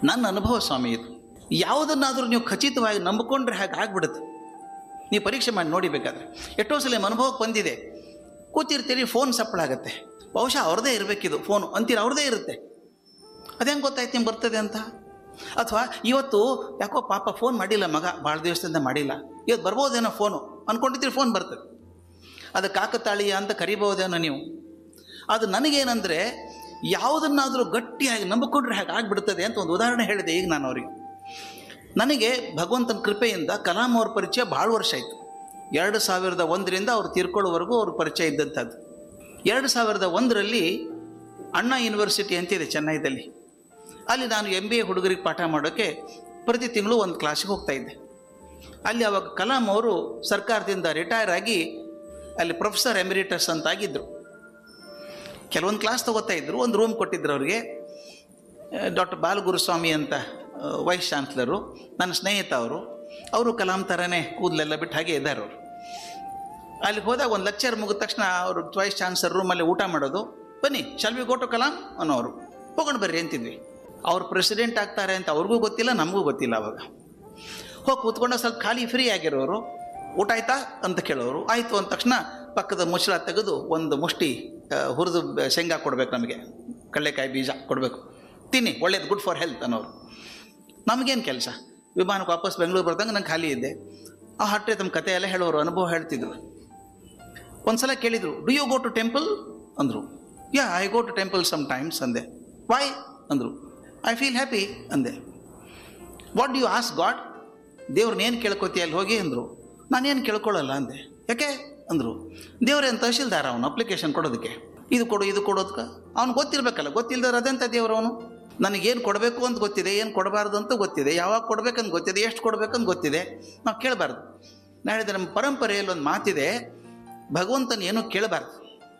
ನನ್ನ ಅನುಭವ ಸ್ವಾಮಿ ಇದು ಯಾವುದನ್ನಾದರೂ ನೀವು ಖಚಿತವಾಗಿ ನಂಬಿಕೊಂಡ್ರೆ ಹಾಗೆ ಆಗ್ಬಿಡುತ್ತೆ ನೀವು ಪರೀಕ್ಷೆ ಮಾಡಿ ನೋಡಿ ಬೇಕಾದ್ರೆ ಎಷ್ಟೋ ಸಲ ನಿಮ್ಮ ಅನುಭವಕ್ಕೆ ಬಂದಿದೆ ಕೂತಿರ್ತೀರಿ ಫೋನ್ ಸಪ್ಪಳಾಗತ್ತೆ ಬಹುಶಃ ಅವ್ರದ್ದೇ ಇರಬೇಕಿದು ಫೋನು ಅಂತೀರ ಅವ್ರದ್ದೇ ಇರುತ್ತೆ ಅದೇಂಗೆ ಗೊತ್ತಾಯ್ತು ನಿಮ್ಗೆ ಬರ್ತದೆ ಅಂತ ಅಥವಾ ಇವತ್ತು ಯಾಕೋ ಪಾಪ ಫೋನ್ ಮಾಡಿಲ್ಲ ಮಗ ಭಾಳ ದಿವಸದಿಂದ ಮಾಡಿಲ್ಲ ಇವತ್ತು ಬರ್ಬೋದೇನೋ ಫೋನು ಅಂದ್ಕೊಂಡಿದ್ದೀರಿ ಫೋನ್ ಬರ್ತದೆ ಅದು ಕಾಕತಾಳೀಯ ಅಂತ ಕರಿಬಹುದೇನೋ ನೀವು ಅದು ನನಗೇನಂದರೆ ಯಾವುದನ್ನಾದರೂ ಗಟ್ಟಿಯಾಗಿ ನಂಬಿಕೊಂಡ್ರೆ ಹಾಗೆ ಆಗಿಬಿಡ್ತದೆ ಅಂತ ಒಂದು ಉದಾಹರಣೆ ಹೇಳಿದೆ ಈಗ ನಾನು ಅವ್ರಿಗೆ ನನಗೆ ಭಗವಂತನ ಕೃಪೆಯಿಂದ ಕಲಾಂ ಅವ್ರ ಪರಿಚಯ ಭಾಳ ವರ್ಷ ಆಯಿತು ಎರಡು ಸಾವಿರದ ಒಂದರಿಂದ ಅವ್ರು ತೀರ್ಕೊಳ್ಳೋವರೆಗೂ ಅವ್ರ ಪರಿಚಯ ಇದ್ದಂಥದ್ದು ಎರಡು ಸಾವಿರದ ಒಂದರಲ್ಲಿ ಅಣ್ಣಾ ಯೂನಿವರ್ಸಿಟಿ ಅಂತಿದೆ ಚೆನ್ನೈದಲ್ಲಿ ಅಲ್ಲಿ ನಾನು ಎಮ್ ಬಿ ಎ ಹುಡುಗರಿಗೆ ಪಾಠ ಮಾಡೋಕ್ಕೆ ಪ್ರತಿ ತಿಂಗಳು ಒಂದು ಕ್ಲಾಸಿಗೆ ಹೋಗ್ತಾ ಇದ್ದೆ ಅಲ್ಲಿ ಅವಾಗ ಕಲಾಂ ಅವರು ಸರ್ಕಾರದಿಂದ ರಿಟೈರ್ ಆಗಿ ಅಲ್ಲಿ ಪ್ರೊಫೆಸರ್ ಎಮಿರಿಟಸ್ ಅಂತ ಆಗಿದ್ದರು ಕೆಲವೊಂದು ಕ್ಲಾಸ್ ತಗೋತಾ ಇದ್ದರು ಒಂದು ರೂಮ್ ಕೊಟ್ಟಿದ್ರು ಅವ್ರಿಗೆ ಡಾಕ್ಟರ್ ಬಾಲಗುರುಸ್ವಾಮಿ ಅಂತ ವೈಸ್ ಚಾನ್ಸ್ಲರು ನನ್ನ ಸ್ನೇಹಿತ ಅವರು ಅವರು ಕಲಾಂ ಥರನೇ ಕೂದಲೆಲ್ಲ ಬಿಟ್ಟು ಹಾಗೆ ಇದ್ದಾರೆ ಅವರು ಅಲ್ಲಿಗೆ ಹೋದಾಗ ಒಂದು ಲೆಕ್ಚರ್ ಮುಗಿದ ತಕ್ಷಣ ಅವರು ವೈಸ್ ಚಾನ್ಸಲರ್ ರೂಮಲ್ಲಿ ಊಟ ಮಾಡೋದು ಬನ್ನಿ ಶಾಲ್ ವಿ ಗೋಟು ಕಲಾಂ ಅನ್ನೋರು ಹೋಗೋಣ ಬರ್ರಿ ಅಂತಿದ್ವಿ ಅವ್ರು ಪ್ರೆಸಿಡೆಂಟ್ ಆಗ್ತಾರೆ ಅಂತ ಅವ್ರಿಗೂ ಗೊತ್ತಿಲ್ಲ ನಮಗೂ ಗೊತ್ತಿಲ್ಲ ಅವಾಗ ಹೋಗಿ ಕೂತ್ಕೊಂಡು ಸ್ವಲ್ಪ ಖಾಲಿ ಫ್ರೀ ಆಗಿರೋರು ಊಟ ಆಯ್ತಾ ಅಂತ ಕೇಳೋರು ಆಯಿತು ಅಂದ ತಕ್ಷಣ ಪಕ್ಕದ ಮುಚ್ಚಳ ತೆಗೆದು ಒಂದು ಮುಷ್ಟಿ ಹುರಿದು ಶೇಂಗಾ ಕೊಡ್ಬೇಕು ನಮಗೆ ಕಡಲೆಕಾಯಿ ಬೀಜ ಕೊಡಬೇಕು ತಿನ್ನಿ ಒಳ್ಳೇದು ಗುಡ್ ಫಾರ್ ಹೆಲ್ತ್ ಅನ್ನೋರು ನಮಗೇನು ಕೆಲಸ ವಿಮಾನಕ್ಕೆ ವಾಪಸ್ ಬೆಂಗಳೂರು ಬರ್ದಂಗೆ ನಂಗೆ ಖಾಲಿ ಇದ್ದೆ ಆ ಹಟ್ಟೆ ತಮ್ಮ ಕತೆ ಎಲ್ಲ ಹೇಳೋರು ಅನುಭವ ಹೇಳ್ತಿದ್ರು ಒಂದ್ಸಲ ಕೇಳಿದರು do you go to temple ಅಂದರು ya I go to temple sometimes ಅಂದೆ ವೈ ಅಂದರು ಐ ಫೀಲ್ ಹ್ಯಾಪಿ ಅಂದೆ what do you ask God ದೇವ್ರನ್ನೇನು ಕೇಳ್ಕೊತೀಯ ಅಲ್ಲಿ ಹೋಗಿ ಅಂದರು ನಾನೇನು ಕೇಳ್ಕೊಳ್ಳಲ್ಲ ಅಂದೆ ಯಾಕೆ ಅಂದರು ದೇವ್ರೇನು ತಹಶೀಲ್ದಾರ ಅವನು ಅಪ್ಲಿಕೇಶನ್ ಕೊಡೋದಕ್ಕೆ ಇದು ಕೊಡು ಇದು ಕೊಡೋದಕ್ಕೆ ಅವ್ನು ಗೊತ್ತಿರಬೇಕಲ್ಲ ಗೊತ್ತಿಲ್ಲದ್ರೆ ಅದೆಂಥ ದೇವ್ರವನು ನನಗೇನು ಕೊಡಬೇಕು ಅಂತ ಗೊತ್ತಿದೆ ಏನು ಕೊಡಬಾರ್ದು ಅಂತ ಗೊತ್ತಿದೆ ಯಾವಾಗ ಕೊಡ್ಬೇಕಂತ ಗೊತ್ತಿದೆ ಎಷ್ಟು ಕೊಡ್ಬೇಕಂತ ಗೊತ್ತಿದೆ ನಾವು ಕೇಳಬಾರ್ದು ನಾನು ಹೇಳಿದೆ ನಮ್ಮ ಪರಂಪರೆಯಲ್ಲಿ ಒಂದು ಮಾತಿದೆ ಭಗವಂತನ ಏನೂ ಕೇಳಬಾರ್ದು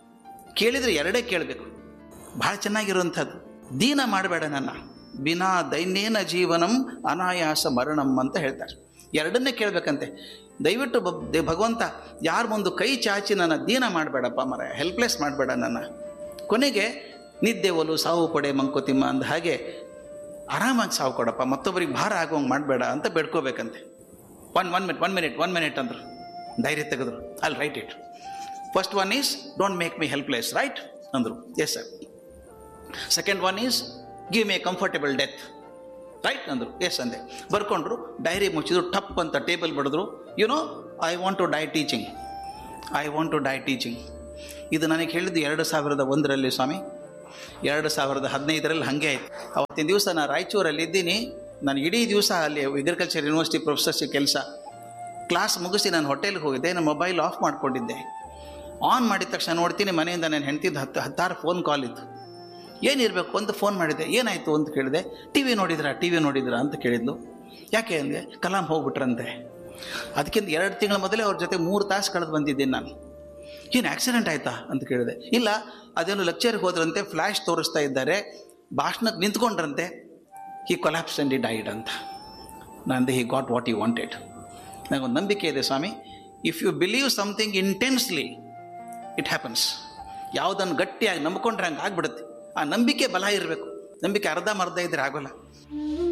ಕೇಳಿದರೆ ಎರಡೇ ಕೇಳಬೇಕು ಭಾಳ ಚೆನ್ನಾಗಿರುವಂಥದ್ದು ದೀನ ಮಾಡಬೇಡ ನನ್ನ ಬಿನಾ ದೈನ್ಯೇನ ಜೀವನಂ ಅನಾಯಾಸ ಮರಣಂ ಅಂತ ಹೇಳ್ತಾರೆ ಎರಡನ್ನೇ ಕೇಳಬೇಕಂತೆ ದಯವಿಟ್ಟು ಬ ದೇ- ಭಗವಂತ ಯಾರ ಮುಂದೆ ಕೈ ಚಾಚಿ ನನ್ನ ದೀನ ಮಾಡಬೇಡಪ್ಪ ಮರ ಹೆಲ್ಪ್ಲೆಸ್ ಮಾಡಬೇಡ ನನ್ನ ಕೊನೆಗೆ ನಿದ್ದೆ ಒಲು ಸಾವು ಪಡೆ ಮಂಕೋತಿಮ್ಮ ಅಂದ ಹಾಗೆ ಆರಾಮಾಗಿ ಸಾವು ಕೊಡಪ್ಪ ಮತ್ತೊಬ್ಬರಿಗೆ ಭಾರ ಆಗೋಂಗೆ ಮಾಡಬೇಡ ಅಂತ ಬೇಡ್ಕೋಬೇಕಂತೆ one one minute one minute one minute ಅಂದರು ಧೈರ್ಯ ತೆಗೆದ್ರು ಅಲ್ಲಿ right it first one is don't make me helpless right ಅಂದರು yes sir second one is give me comfortable death right ಅಂದರು ಎಸ್ ಅಂದೆ ಬರ್ಕೊಂಡ್ರು ಡೈರಿ ಮುಚ್ಚಿದ್ರು ಟಪ್ ಅಂತ ಟೇಬಲ್ ಬಡಿದ್ರು you know I want to die teaching I want to die teaching ಇದು ನನಗೆ ಹೇಳಿದ್ದು ಎರಡು ಸಾವಿರದ ಒಂದರಲ್ಲಿ ಸ್ವಾಮಿ ಎರಡು ಸಾವಿರದ ಹದಿನೈದರಲ್ಲಿ ಹಾಗೆ ಆಯ್ತು ಅವತ್ತಿನ ದಿವಸ ನಾನು ರಾಯಚೂರಲ್ಲಿ ಇದ್ದೀನಿ ನಾನು ಇಡೀ ದಿವಸ ಅಲ್ಲಿ ಅಗ್ರಿಕಲ್ಚರ್ ಯೂನಿವರ್ಸಿಟಿ ಪ್ರೊಫೆಸರ್ಶಿಪ್ ಕೆಲಸ ಕ್ಲಾಸ್ ಮುಗಿಸಿ ನಾನು ಹೋಟೆಲ್ಗೆ ಹೋಗಿದ್ದೆ ನನ್ನ ಮೊಬೈಲ್ ಆಫ್ ಮಾಡ್ಕೊಂಡಿದ್ದೆ ಆನ್ ಮಾಡಿದ ತಕ್ಷಣ ನೋಡ್ತೀನಿ ಮನೆಯಿಂದ ನಾನು ಹೆಂಡ್ತಿದ್ದು ಹತ್ತು ಹತ್ತಾರು ಫೋನ್ ಕಾಲ್ ಇತ್ತು ಏನಿರಬೇಕು ಅಂತ ಫೋನ್ ಮಾಡಿದೆ ಏನಾಯಿತು ಅಂತ ಕೇಳಿದೆ ಟಿ ವಿ ನೋಡಿದ್ರಾ ಟಿ ವಿ ನೋಡಿದ್ರಾ ಅಂತ ಕೇಳಿದ್ಲು ಯಾಕೆ ಅಂದೆ ಕಲಾಂ ಹೋಗ್ಬಿಟ್ರಂತೆ ಅದಕ್ಕಿಂತ ಎರಡು ತಿಂಗಳ ಮೊದಲೇ ಅವ್ರ ಜೊತೆ ಮೂರು ತಾಸು ಕಳೆದು ಬಂದಿದ್ದೀನಿ ನಾನು ಏನು ಆಕ್ಸಿಡೆಂಟ್ ಆಯಿತಾ ಅಂತ ಕೇಳಿದೆ ಇಲ್ಲ ಅದೇನು ಲೆಕ್ಚರ್ಗೆ ಹೋದ್ರಂತೆ ಫ್ಲ್ಯಾಶ್ ತೋರಿಸ್ತಾ ಇದ್ದಾರೆ ಭಾಷಣಕ್ಕೆ ನಿಂತ್ಕೊಂಡ್ರಂತೆ he collapse and he died ಅಂತ ನಂದು he got what you wanted ನನಗೊಂದು ನಂಬಿಕೆ ಇದೆ ಸ್ವಾಮಿ if you believe something intensely it happens ಯಾವುದನ್ನು ಗಟ್ಟಿಯಾಗಿ ನಂಬ್ಕೊಂಡ್ರೆ ಹಂಗೆ ಆಗ್ಬಿಡುತ್ತೆ ಆ ನಂಬಿಕೆ ಬಲ ಇರಬೇಕು ನಂಬಿಕೆ ಅರ್ಧ ಮರ್ಧ ಇದ್ರೆ ಆಗೋಲ್ಲ